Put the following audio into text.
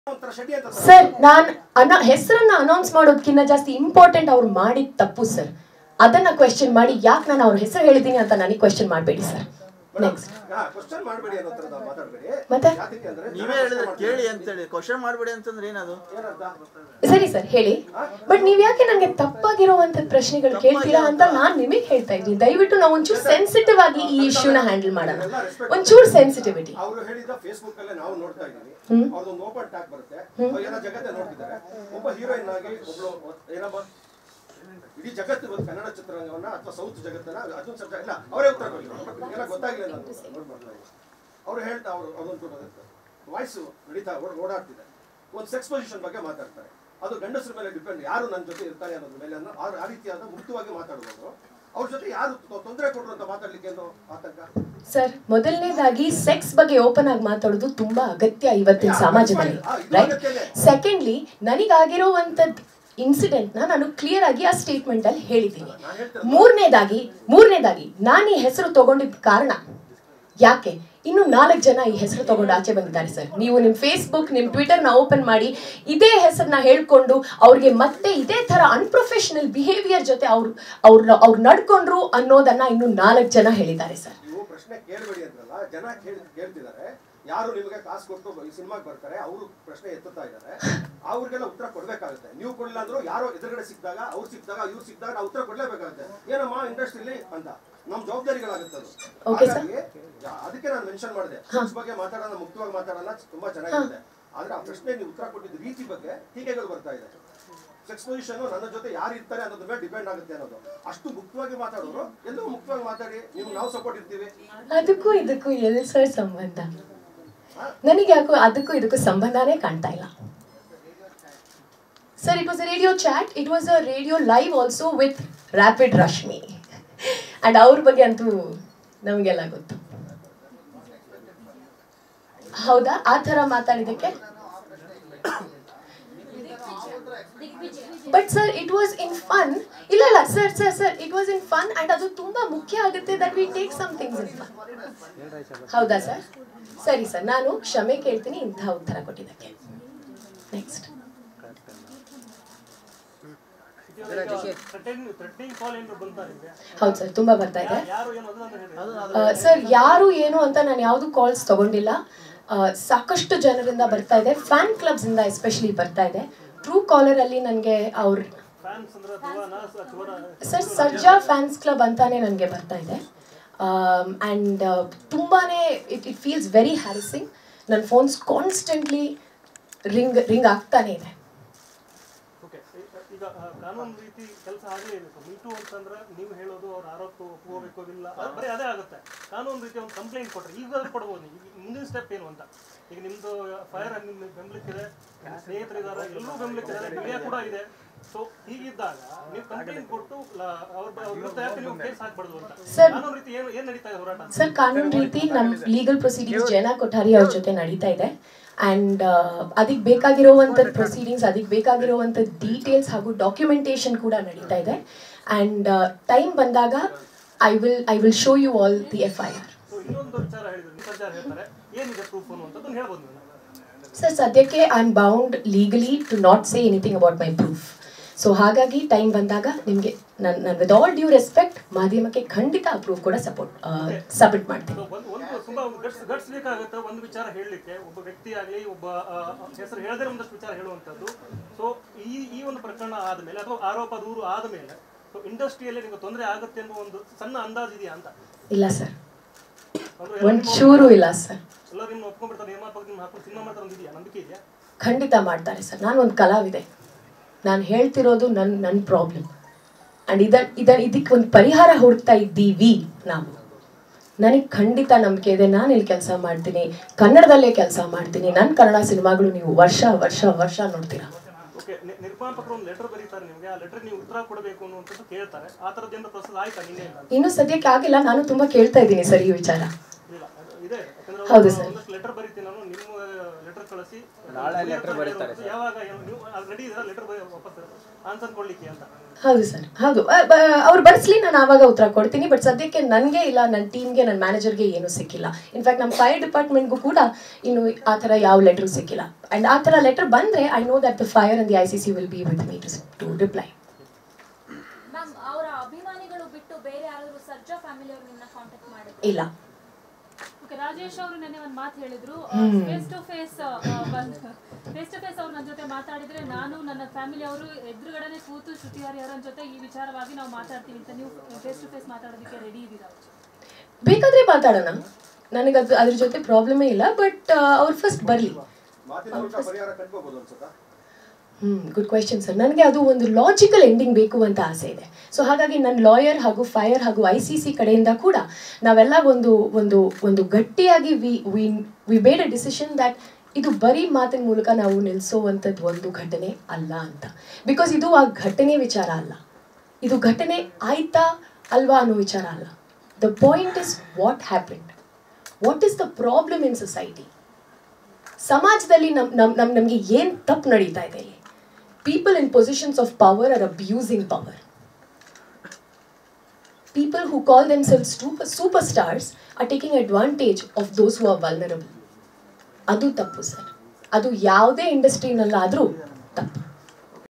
ಒಂಥರ ಶೆಟ್ಟಿ ಅಂತ ಸರ್ ನಾನ್ ಅನ ಹೆಸರನ್ನ ಅನೌನ್ಸ್ ಮಾಡೋದಕ್ಕಿಂತ ಜಾಸ್ತಿ ಇಂಪಾರ್ಟೆಂಟ್ ಅವ್ರು ಮಾಡಿದ ತಪ್ಪು ಸರ್ ಅದನ್ನ ಕ್ವೆಶ್ಚನ್ ಮಾಡಿ ಯಾಕೆ ನಾನು ಅವ್ರ ಹೆಸರು ಹೇಳಿದ್ದೀನಿ ಅಂತ ನನಗೆ ಕ್ವೆಶ್ಚನ್ ಮಾಡಬೇಡಿ ಸರ್ ನೆಕ್ಸ್ಟ್ ಕ್ವಶನ್ ಮಾಡಬೇಡಿ ಅನ್ನೋ ಥರದ ಮಾತಾಡಬೇಡಿ ಮತ್ತೆ? ಯಾಕೆ ಅಂದ್ರೆ ನೀವೇ ಹೇಳಿದ್ರೆ ಕೇಳಿ ಅಂತೇಳಿ ಕ್ವಶನ್ ಮಾಡಬೇಡಿ ಅಂತಂದ್ರೆ ಏನದು ಏನರ್ಥ ಸರಿ ಸರ್ ಹೇಳಿ ಬಟ್ ನೀವ್ ಯಾಕೆ ನನಗೆ ತಪ್ಪಾಗಿರುವಂತ ಪ್ರಶ್ನೆಗಳು ಕೇಳ್ತೀರಾ ಅಂತ ನಾನ್ ನಿಮಗೆ ಹೇಳ್ತಾ ಇದ್ದೀನಿ ದಯವಿಟ್ಟು ನಾವು ಒಂಚೂರು ಸೆನ್ಸಿಟಿವ್ ಆಗಿ ಈ ಇಶ್ಯೂನ ಹ್ಯಾಂಡಲ್ ಮಾಡೋಣ ಒಂಚೂರು ಸೆನ್ಸಿಟಿವಿಟಿ ಅವರು ಹೇಳಿದ ಫೇಸ್ಬುಕ್ ಅಲ್ಲೇ ನಾವು ನೋಡ್ತಾ ಇದೀವಿ ಹ್ಮ್. ಅವ್ರದೊಂದು ಓಪನ್ ಟ್ಯಾಗ್ ಬರುತ್ತೆ ಅವ್ರು ಏನೋ ಜಗತ್ತೇ ನೋಡ್ತಿದ್ದಾರೆ ಒಬ್ಬ ಹೀರೋಯಿನ್ ಆಗಿ ಒಬ್ಳು ಏನಪ್ಪ ಇಡೀ ಜಗತ್ತು ಇವತ್ತು ಕನ್ನಡ ಚಿತ್ರರಂಗವನ್ನ ಅಥವಾ ಸೌತ್ ಜಗತ್ತನ್ನ ಅದೊಂದು ಸಬ್ಜೆಕ್ಟ್ ಇಲ್ಲ ಅವರೇ ಉತ್ತರ ಕೊಟ್ಟಿದ್ರು ಏನೋ ಗೊತ್ತಾಗಿಲ್ಲ ನಾನು ಅವ್ರು ಹೇಳ್ತಾ ಅವರು ಅದೊಂದು ವಾಯ್ಸ್ ನಡೀತಾ ಓಡ್- ಓಡಾಡ್ತಿದೆ ಒಂದು ಸೆಕ್ಸ್ ಪೊಸಿಷನ್ ಬಗ್ಗೆ ಮಾತಾಡ್ತಾರೆ ಅದು ಗಂಡಸರ ಮೇಲೆ ಡಿಪೆಂಡ್ ಯಾರು ನನ್ನ ಜೊತೆ ಇರ್ತಾರೆ ಅನ್ನೋದ್ರ ಮೇಲೆ ಅನ್ನೋ ಆ- ಆ ರೀತಿಯಾದ ಮುಕ್ತವಾಗಿ ಮಾತಾಡುವುದು ಅವ್ರ ಜೊತೆ ಯಾರು ತೊಂದರೆ ಕೊಡ್ರು ಅಂತ ಮಾತಾಡ್ಲಿಕ್ಕೆ ಏನು ಆತಂಕ ಸರ್ ಮೊದಲನೇದಾಗಿ ಸೆಕ್ಸ್ ಬಗ್ಗೆ ಓಪನ್ ಆಗಿ ಮಾತಾಡೋದು ತುಂಬಾ ಅಗತ್ಯ ಇವತ್ತಿನ ಸಮಾಜದಲ್ಲಿ ರೈಟ್ ಸೆಕೆಂಡ್ಲಿ ನನಗಾಗಿರುವಂತದ್ ಇನ್ಸಿಡೆಂಟ್ ನ ನಾನು ಕ್ಲಿಯರ್ ಆಗಿ ಆ ಸ್ಟೇಟ್ಮೆಂಟ್ ಅಲ್ಲಿ ಹೇಳಿದ್ದೀನಿ ಮೂರನೇದಾಗಿ ಮೂರನೇದಾಗಿ ನಾನು ಈ ಹೆಸರು ತಗೊಂಡಿದ್ದ ಕಾರಣ ಯಾಕೆ ಇನ್ನು ನಾಲ್ಕು ಜನ ಈ ಹೆಸರು ತಗೊಂಡು ಆಚೆ ಬಂದಿದ್ದಾರೆ ಸರ್ ನೀವು ನಿಮ್ಮ ಫೇಸ್ಬುಕ್ ನಿಮ್ಮ ಟ್ವಿಟರ್ನ ಓಪನ್ ಮಾಡಿ ಇದೇ ಹೆಸರನ್ನ ಹೇಳ್ಕೊಂಡು ಅವ್ರಿಗೆ ಮತ್ತೆ ಇದೇ ತರ ಅನ್ಪ್ರೊಫೆಷನಲ್ ಬಿಹೇವಿಯರ್ ಜೊತೆ ಅವ್ರು ಅವ್ರ ಅವ್ರು ನಡ್ಕೊಂಡ್ರು ಅನ್ನೋದನ್ನ ಇನ್ನು ನಾಲ್ಕು ಜನ ಹೇಳಿದ್ದಾರೆ ಸರ್ ನೀವು ಪ್ರಶ್ನೆ ಕೇಳಬೇಡಿ ಅಂದ್ರಲ್ಲ ಜನ ಕೇಳ್ ಕೇಳ್ತಿದ್ದಾರೆ ಯಾರು ನಿಮಗೆ ಕಾಸು ಕೊಟ್ಟು ಈ ಸಿನಿಮಾಗೆ ಬರ್ತಾರೆ ಅವರು ಪ್ರಶ್ನೆ ಎತ್ತುತ್ತಾ ಇದ್ದಾರೆ ಅವ್ರಿಗೆಲ್ಲ ಉತ್ತರ ಕೊಡ್ಬೇಕಾಗುತ್ತೆ ನೀವು ಕೊಡಲಿಲ್ಲ ಅಂದ್ರೂ ಯಾರೋ ಎದುರುಗಡೆ ಸಿಕ್ಕಿದಾಗ ಅವ್ರು ಸಿಕ್ಕಿದಾಗ ಇವ್ರು ಸಿಕ್ಕಿದಾಗ ನಾವು ಉತ್ತರ ಕೊಡ್ಲೇಬೇಕಾಗುತ್ತೆ ಏನಮ್ಮ ಇಂಡಸ್ಟ್ರಿಲಿ ಅಂತ ನಮ್ ಜವಾಬ್ದಾರಿಗಳಾಗುತ್ತೆ ಅದು Okay, sir. ಹಾಗಾಗಿ ಯಾ- ಅದಕ್ಕೆ ನಾನು ಮೆನ್ಷನ್ ಮಾಡಿದೆ ಸೆಕ್ಸ್ ಬಗ್ಗೆ ಮಾತಾಡೋಣ ಮುಕ್ತವಾಗಿ ಮಾತಾಡೋಣ ತುಂಬಾ ಚೆನ್ನಾಗಿದೆ ಆದ್ರೆ ಆ ಪ್ರಶ್ನೆ ನೀವು ಉತ್ತರ ಕೊಟ್ಟಿದ್ದ ರೀತಿ ಬಗ್ಗೆ ಟೀಕೆಗಳು ಬರ್ತಾ ಇದೆ ಸೆಕ್ಸ್ ಪೊಸಿಷನ್ ನನ್ನ ಜೊತೆ ಯಾರು ಇರ್ತಾರೆ ಅನ್ನೋದ್ರ ಮೇಲೆ ಡಿಪೆಂಡ್ ಆಗುತ್ತೆ ಅನ್ನೋದು ಅಷ್ಟು ಮುಕ್ತವಾಗಿ ಮಾತಾಡೋರು ಎಲ್ಲೋ ಮುಕ್ತವಾಗಿ ಮಾತಾಡಿ ನಿಮ್ಗೆ ನಾವು ಸಪೋರ್ಟ್ ಇರ್ತೀವಿ ಅದಕ್ಕೂ ಇದಕ್ಕೂ ಎಲ್ಲಿ ಸರ್ ಸಂಬಂಧ ನನಗೆ ಯಾಕೋ ಅದಕ್ಕೂ ಇದಕ್ಕೂ ಸಂಬಂಧನೇ ಕಾಣ್ತಾ ಇಲ್ಲ sir it was a radio chat it was a radio live also with rapid Rashmi and ಅವ್ರ ಬಗ್ಗೆ ಅಂತೂ ನಮಗೆಲ್ಲ ಗೊತ್ತು ಹೌದಾ ಆ ಥರ ಮಾತಾಡಿದಕ್ಕೆ but sir it was in fun ಇಲ್ಲ ಇಲ್ಲ sir sir sir it was in fun and ಅದು ತುಂಬಾ ಮುಖ್ಯ ಆಗುತ್ತೆ that we take some things in fun ಹೌದಾ ಸರ್ ಸರಿ ಸರ್ ನಾನು ಕ್ಷಮೆ ಕೇಳ್ತೀನಿ ಇಂತಹ ಉತ್ತರ ಕೊಟ್ಟಿದ್ದಕ್ಕೆ ನೆಕ್ಸ್ಟ್ ಥ್ರೆಟ್ನಿಂಗ್ ಕಾಲ್ ಏನಾದ್ರು ಬಂತಾ ನಿಮಗೆ ಹೌದು ಸರ್ ತುಂಬಾ ಬರ್ತಾ ಇದೆ ಯಾರು ಏನು ಅದನ್ನ ಹೇಳಿ ಸರ್ ಯಾರು ಏನು ಅಂತ ನಾನು ಯಾವುದು ಕಾಲ್ಸ್ ತಗೊಂಡಿಲ್ಲ ಆ, ಸಾಕಷ್ಟು ಜನರಿಂದ ಬರ್ತಾ ಇದೆ ಫ್ಯಾನ್ ಕ್ಲಬ್ಸ್ ಇಂದ ಎಸ್ಪೆಷಲಿ ಬರ್ತಾ ಇದೆ ಟ್ರೂ ಕಾಲರ್ ಅಲ್ಲಿ ನನಗೆ ಅವ್ರ ಫ್ಯಾನ್ಸ್ ಅಂದ್ರೆ ಧ್ರುವನ ಚೋರ ಸರ್ ಸರ್ಜಾ ಫ್ಯಾನ್ಸ್ ಕ್ಲಬ್ ಅಂತಾನೆ ನನಗೆ ಬರ್ತಾ ಇದೆ ಆ್ಯಂಡ್ ತುಂಬಾನೇ it it feels very harassing ನನ್ನ ಫೋನ್ಸ್ ಕಾನ್ಸ್ಟೆಂಟ್ಲಿ ರಿಂಗ್ ರಿಂಗ್ ಆಗ್ತಾನೆ ಇದೆ ಓಕೆ ಈಗ ಆ, ಕಾನೂನು ರೀತಿ ಕೆಲಸ ಆಗಲೇ ಇದೆ ಮೀಟು ಅಂತಂದ್ರೆ ನೀವು ಹೇಳೋದು ಅವ್ರ ಆರೋಪ ಒಪ್ಕೋಬೇಕು ಇಲ್ಲ ಅದು ಬರೀ ಅದೇ ಆಗುತ್ತೆ ಕಾನೂನು ರೀತಿ ಒಂದು ಕಂಪ್ಲೇಂಟ್ ಕೊಟ್ರೆ ಈಗ ಕೊಡ್ಬೋದು ಈಗ ಮುಂದಿನ ಸ್ಟೆಪ್ ಏನು ಅಂತ ಈಗ ನಿಮ್ದು ಫೈರ್ ನಿಮ್ಮ ಬೆಂಬಲಿಕ್ಕಿದೆ ನಿಮ್ಮ ಸ್ನೇಹಿತರಿದ್ದಾರೆ ಎಲ್ಲರೂ ಬೆಂಬಲಿಕ್ಕಿದ್ದಾರೆ ಮೀಡಿಯಾ ಕೂಡ ಇದೆ ಸೊ ಹೀಗಿದ್ದಾಗ ನೀವು ಕಂಪ್ಲೇಂಟ್ ಕೊಟ್ಟು ಲ- ಅವ್ರ ಅವ್ರ ವಿರುದ್ಧ ಯಾಕೆ ನೀವು ಕೇಸ್ ಹಾಕ್ಬಾರ್ದು ಅಂತ Sir- ಕಾನೂನು ರೀತಿ ಏನು ಏನು ನಡೀತಾ ಇದೆ ಹೋರಾಟ ಸರ್ ಕಾನೂನು ರೀತಿ ನಮ್ಮ ಲೀಗಲ್ ಪ್ರೊಸೀಡಿಂಗ್ಸ್ ಜನ ಕೊಠಾರಿ ಅವ್ರ ಜೊತೆ ನಡೀತಾ ಇದೆ ಆ್ಯಂಡ್ ಅದಕ್ಕೆ ಬೇಕಾಗಿರುವಂಥದ್ದು ಪ್ರೊಸೀಡಿಂಗ್ಸ್ ಅದಕ್ಕೆ ಬೇಕಾಗಿರುವಂಥದ್ದು ಡೀಟೇಲ್ಸ್ ಹಾಗೂ ಡಾಕ್ಯುಮೆಂಟೇಶನ್ ಕೂಡ ನಡೀತಾ ಇದೆ ಆ್ಯಂಡ್ ಟೈಮ್ ಬಂದಾಗ I will I will show you all the F I R so ಇನ್ನೊಂದು ವಿಚಾರ ಹೇಳಿದ್ರು ವಿಚಾರ ಹೇಳ್ತಾರೆ ಏನಿದೆ ಪ್ರೂಫ್ ಅನ್ನುವಂಥದ್ದನ್ನು ಹೇಳ್ಬೋದು ನೀವು ಸರ್ ಸದ್ಯಕ್ಕೆ I am bound legally to not say anything about my proof so ಹಾಗಾಗಿ ಟೈಮ್ ಬಂದಾಗ ನಿಮಗೆ ನಾನು ನಾನು ವಿತ್ ಆಲ್ ಡ್ಯೂ ರೆಸ್ಪೆಕ್ಟ್ ಮಾಧ್ಯಮಕ್ಕೆ ಖಂಡಿತ ಆ ಪ್ರೂಫ್ ಕೂಡ ಸಪೋರ್ಟ್ ಸಬ್ಮಿಟ್ ಮಾಡ್ತೀನಿ ಸೊ ಒಂದು ಒಂದು ತುಂಬಾ ಒಂದು ಗಟ್ಸ್ ಗಟ್ಸ್ ಬೇಕಾಗುತ್ತೆ ಒಂದು ವಿಚಾರ ಹೇಳಲಿಕ್ಕೆ ಒಬ್ಬ ವ್ಯಕ್ತಿ ಆಗಲಿ ಒಬ್ಬ ಆ, ಹೆಸರು ಹೇಳದೇ ಒಂದಷ್ಟು ವಿಚಾರ ಹೇಳುವಂಥದ್ದು ಸೊ ಈ ಈ ಒಂದು ಪ್ರಕರಣ ಆದಮೇಲೆ ಅಥವಾ ಆರೋಪ ದೂರು ಆದಮೇಲೆ ಸೊ ಇಂಡಸ್ಟ್ರಿಯಲ್ಲಿ ನಿಮಗೆ ತೊಂದರೆ ಆಗುತ್ತೆ ಅನ್ನೋ ಒಂದು ಸಣ್ಣ ಅಂದಾಜು ಇದೆಯಾ ಅಂತ ಇಲ್ಲ ಸರ್ ಅಂದ್ರೆ ಒಂಚೂರು ಇಲ್ಲ ಸರ್ ಎಲ್ಲರೂ ನಿಮ್ಮ ಒಪ್ಕೊಂಡ್ಬಿಡ್ತಾರೆ ನಿರ್ಮಾಪಕ ನಿಮ್ಮ ಹಾಕೊಂಡು ಸಿನಿಮಾ ಮಾಡ್ತಾರೆ ಒಂದು ಇದೆಯಾ ನಂಬಿಕೆ ಇದೆಯಾ ಖಂಡಿತ ಮಾಡ್ತಾರೆ ಸರ್ ನಾನು ಒಂದು ಕಲಾವಿದೆ ನಾನು ಹೇಳ್ತಿರೋದು ನನ್ನ ನನ್ನ ಪ್ರಾಬ್ಲಮ್ ಆ್ಯಂಡ್ ಇದ ಇದ ಇದಕ್ಕೆ ಒಂದು ಪರಿಹಾರ ಹುಡುಕ್ತಾ ಇದ್ದೀವಿ ನಾವು ನನಗೆ ಖಂಡಿತ ನಂಬಿಕೆ ಇದೆ ನಾನು ಇಲ್ಲಿ ಕೆಲಸ ಮಾಡ್ತೀನಿ ಕನ್ನಡದಲ್ಲೇ ಕೆಲಸ ಮಾಡ್ತೀನಿ ನನ್ನ ಕನ್ನಡ ಸಿನಿಮಾಗಳು ನೀವು ವರ್ಷ ವರ್ಷ ವರ್ಷ ನೋಡ್ತೀರಾ ಓಕೆ ನಿರ್ಮಾಪಕರು ಒಂದು ಲೆಟರ್ ಬರೀತಾರೆ ನಿಮಗೆ ಆ ಲೆಟರ್ ನೀವು ಉತ್ತರ ಕೊಡಬೇಕು ಅನ್ನುವಂಥದ್ದು ಕೇಳ್ತಾರೆ ಆ ಥರದ್ದು ಏನಾದ್ರು ಪ್ರೊಸೆಸ್ ಆಯ್ತಾ ನಿನ್ನೆ ಅಂತ ಇನ್ನೂ ಸದ್ಯಕ್ಕೆ ಆಗಿಲ್ಲ ನಾನು ತುಂಬ ಕೇಳ್ತಾ ಇದ್ದೀನಿ ಸರ್ ಈ ವಿಚಾರ ಇಲ್ಲ ಅದು ಇದೆ ಯಾಕಂದ್ರೆ ಹೌದು ಅವ್ರು ಸರ್. ಒಂದಷ್ಟು ಲೆಟರ್ ಬರೀತೀನಿ ನಾನು ನಿಮ್ಮ ಲೆಟರ್ ಕಳಿಸಿ ಆ, ನಾಳೆ letter ಬರೀತಾರೆ ಸರ್. ಯಾವಾಗ ಏನು- ನೀವು ರೆಡಿ ಇದ್ದೀರಾ ಲೆಟರ್ ವಾಪಸ್ ಆನ್ಸರ್ ಕೊಡ್ಲಿಕ್ಕೆ ಅಂತ ಹೌದು ಸರ್ ಹೌದು ಅವ್ರು ಬಡಿಸ್ಲಿ ನಾನು ಆವಾಗ ಉತ್ತರ ಕೊಡ್ತೀನಿ ಬಟ್ ಸದ್ಯಕ್ಕೆ ನನಗೆ ಇಲ್ಲ ನನ್ನ ಟೀಮ್ಗೆ ನನ್ನ ಮ್ಯಾನೇಜರ್ಗೆ ಏನೂ ಸಿಕ್ಕಿಲ್ಲ ಇನ್ಫ್ಯಾಕ್ಟ್ ನಮ್ಮ ಫೈರ್ ಡಿಪಾರ್ಟ್ಮೆಂಟ್ಗೂ ಕೂಡ ಇನ್ನು ಆ ಥರ ಯಾವ ಲೆಟ್ರು ಸಿಕ್ಕಿಲ್ಲ ಆ್ಯಂಡ್ ಆ ಥರ ಲೆಟರ್ ಬಂದರೆ I know that the fire and the I C C will be with me to reply ma'am ಅವರ ಅಭಿಮಾನಿಗಳು ಬಿಟ್ಟು ಬೇರೆ ಯಾರಾದರೂ ಸರ್ಜಾ ಫ್ಯಾಮಿಲಿ ಅವರು ನಿಮ್ಮನ್ನ ಕಾಂಟ್ಯಾಕ್ಟ್ ಮಾಡಿದ್ರು ಇಲ್ಲ ಓಕೆ ರಾಜೇಶ್ ಅವರು ನೆನ್ನೆ ಒಂದು ಮಾತು ಹೇಳಿದ್ರು face to face face to face ಅವ್ರು ನನ್ನ ಜೊತೆ ಮಾತಾಡಿದ್ರೆ ನಾನು ನನ್ನ ಫ್ಯಾಮಿಲಿ ಅವರು ಎದುರುಗಡೆನೆ ಕೂತು ಶ್ರುತಿ ಹರಿಹರನ್ ಜೊತೆ ಈ ವಿಚಾರವಾಗಿ ನಾವು ಮಾತಾಡ್ತೀವಿ ಅಂತ ನೀವು ಫೇಸ್ ಟು ಫೇಸ್ ಮಾತಾಡೋದಕ್ಕೆ ರೆಡಿ ಇದ್ದೀರಾ ಬೇಕಾದರೆ ಮಾತಾಡೋಣ ನನಗದು ಅದ್ರ ಜೊತೆ ಪ್ರಾಬ್ಲಮೇ ಇಲ್ಲ ಬಟ್ ಅವ್ರು ಫಸ್ಟ್ ಬರಲಿ ಮಾತಿನ ಮೂಲಕ ಪರಿಹಾರ ಕಂಡ್ಕೋಬಹುದು ಅನ್ಸುತ್ತಾ ಹ್ಮ್ ಗುಡ್ ಕ್ವೆಶನ್ ಸರ್ ನನಗೆ ಅದು ಒಂದು ಲಾಜಿಕಲ್ ಎಂಡಿಂಗ್ ಬೇಕು ಅಂತ ಆಸೆ ಇದೆ ಸೊ ಹಾಗಾಗಿ ನನ್ನ ಲಾಯರ್ ಹಾಗೂ ಫೈರ್ ಹಾಗೂ ಐ ಸಿ ಸಿ ಕಡೆಯಿಂದ ಕೂಡ ನಾವೆಲ್ಲ ಒಂದು ಒಂದು ಒಂದು ಗಟ್ಟಿಯಾಗಿ we we we made a decision that ಇದು ಬರೀ ಮಾತಿನ ಮೂಲಕ ನಾವು ನಿಲ್ಲಿಸೋವಂಥದ್ದು ಒಂದು ಘಟನೆ ಅಲ್ಲ ಅಂತ ಬಿಕಾಸ್ ಇದು ಆ ಘಟನೆ ವಿಚಾರ ಅಲ್ಲ ಇದು ಘಟನೆ ಆಯ್ತಾ ಅಲ್ವಾ ಅನ್ನೋ ವಿಚಾರ ಅಲ್ಲ the point is what happened what is the problem in society ಸಮಾಜದಲ್ಲಿ ನಮ್ ನಮ್ ನಮ್ ನಮಗೆ ಏನು ತಪ್ಪು ನಡೀತಾ ಇದೆ ಇಲ್ಲಿ people in positions of power are abusing power people who call themselves super stars are taking advantage of those who are vulnerable ಅದು ತಪ್ಪು ಸರ್ ಅದು ಯಾವುದೇ ಇಂಡಸ್ಟ್ರಿನಲ್ಲಾದರೂ ತಪ್ಪು